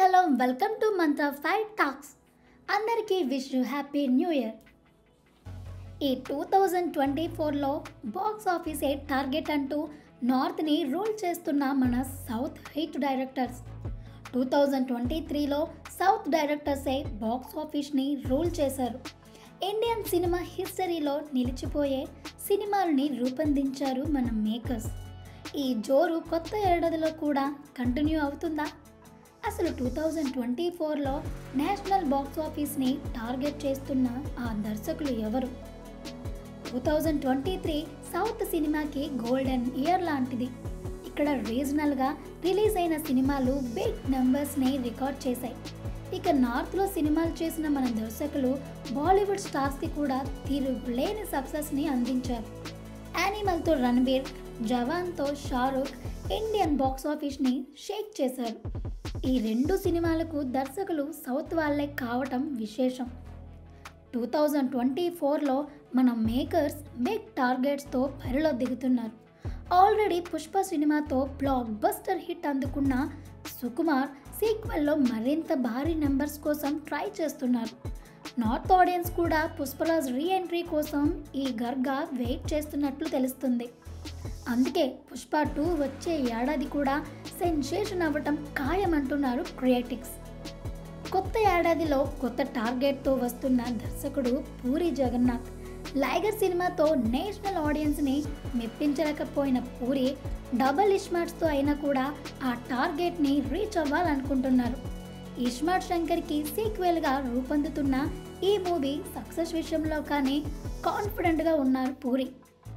hello welcome to Mantra five talks అందరికీ wish you happy new year ఈ two thousand twenty ఫోర్లో box ఆఫీసే target అంటూ నార్త్ని రూల్ చేస్తున్న మన south hit directors two thousand twenty త్రీలో సౌత్ డైరెక్టర్సే బాక్స్ ఆఫీస్ని రూల్ చేశారు ఇండియన్ సినిమా హిస్టరీలో నిలిచిపోయే సినిమాల్ని రూపొందించారు మన మేకర్స్ ఈ జోరు కొత్త ఏడాదిలో కూడా కంటిన్యూ అవుతుందా అసలు టూ థౌజండ్ ట్వంటీ ఫోర్లో నేషనల్ బాక్స్ ఆఫీస్ని టార్గెట్ చేస్తున్న ఆ దర్శకులు ఎవరు two thousand twenty three south సినిమాకి గోల్డెన్ ఇయర్ లాంటిది ఇక్కడ రీజనల్గా రిలీజ్ అయిన సినిమాలు బిగ్ నెంబర్స్ని రికార్డ్ చేశాయి ఇక నార్త్లో సినిమాలు చేసిన మన దర్శకులు బాలీవుడ్ స్టార్స్కి కూడా తిరుగులేని సక్సెస్ని అందించారు యానిమల్తో రణబీర్ జవాన్తో షారూక్ ఇండియన్ బాక్స్ ఆఫీస్ని షేక్ చేశారు ఈ రెండు సినిమాలకు దర్శకులు సౌత్ వాళ్ళే కావటం విశేషం టూ థౌజండ్ ట్వంటీ ఫోర్లో మన మేకర్స్ బిగ్ టార్గెట్స్తో బరిలో దిగుతున్నారు ఆల్రెడీ పుష్ప సినిమాతో బ్లాక్ బస్టర్ హిట్ అందుకున్న సుకుమార్ సీక్వెల్లో మరింత భారీ నెంబర్స్ కోసం ట్రై చేస్తున్నారు నార్త్ ఆడియన్స్ కూడా పుష్పరాజ్ రీ ఎంట్రీ కోసం ఈ గర్గా వెయిట్ చేస్తున్నట్లు తెలుస్తుంది అందుకే పుష్ప టూ వచ్చే ఏడాది కూడా సెన్సేషన్ అవ్వటం ఖాయమంటున్నారు క్రియేటిక్స్ కొత్త ఏడాదిలో కొత్త టార్గెట్తో వస్తున్న దర్శకుడు పూరి జగన్నాథ్ లైగర్ సినిమాతో నేషనల్ ఆడియన్స్ని మెప్పించలేకపోయిన పూరి డబల్ ఇస్మార్ట్స్తో అయినా కూడా ఆ టార్గెట్ని రీచ్ అవ్వాలనుకుంటున్నారు ఇస్మార్ట్ శంకర్కి సీక్వెల్గా రూపొందుతున్న ఈ మూవీ సక్సెస్ విషయంలో కానీ కాన్ఫిడెంట్గా ఉన్నారు పూరి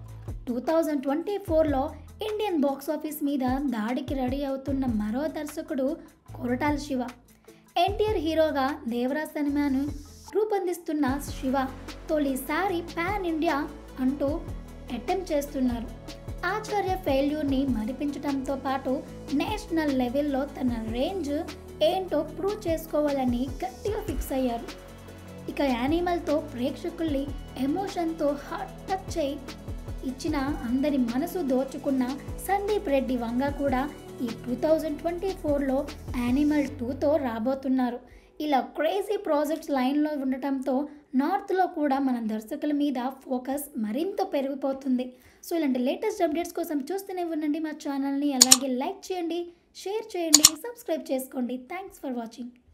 టూ థౌజండ్ ట్వంటీ ఫోర్లో ఇండియన్ బాక్స్ ఆఫీస్ మీద దాడికి రెడీ అవుతున్న మరో దర్శకుడు కొరటాల శివ ఎన్టీఆర్ హీరోగా దేవరా సినిమాను రూపొందిస్తున్న శివ తొలిసారి పాన్ ఇండియా అంటూ అటెంప్ట్ చేస్తున్నారు ఆచార్య ఫెయిల్యూర్ని మరిపించడంతో పాటు నేషనల్ లెవెల్లో తన రేంజ్ ఏంటో ప్రూవ్ చేసుకోవాలని గట్టిగా ఫిక్స్ అయ్యారు ఇక యానిమల్తో ప్రేక్షకుల్ని ఎమోషన్తో హార్ట్ టచ్ చేయి ఇచ్చిన అందరి మనసు దోచుకున్న సందీప్ రెడ్డి వంగ కూడా ఈ టూ థౌజండ్ ట్వంటీ ఫోర్లో యానిమల్ టూతో రాబోతున్నారు ఇలా క్రేజీ ప్రాజెక్ట్స్ లైన్లో ఉండటంతో నార్త్లో కూడా మన దర్శకుల మీద ఫోకస్ మరింత పెరిగిపోతుంది సో ఇలాంటి లేటెస్ట్ అప్డేట్స్ కోసం చూస్తూనే ఉండండి మా ఛానల్ని అలాగే లైక్ చేయండి షేర్ చేయండి సబ్స్క్రైబ్ చేసుకోండి థ్యాంక్స్ ఫర్ వాచింగ్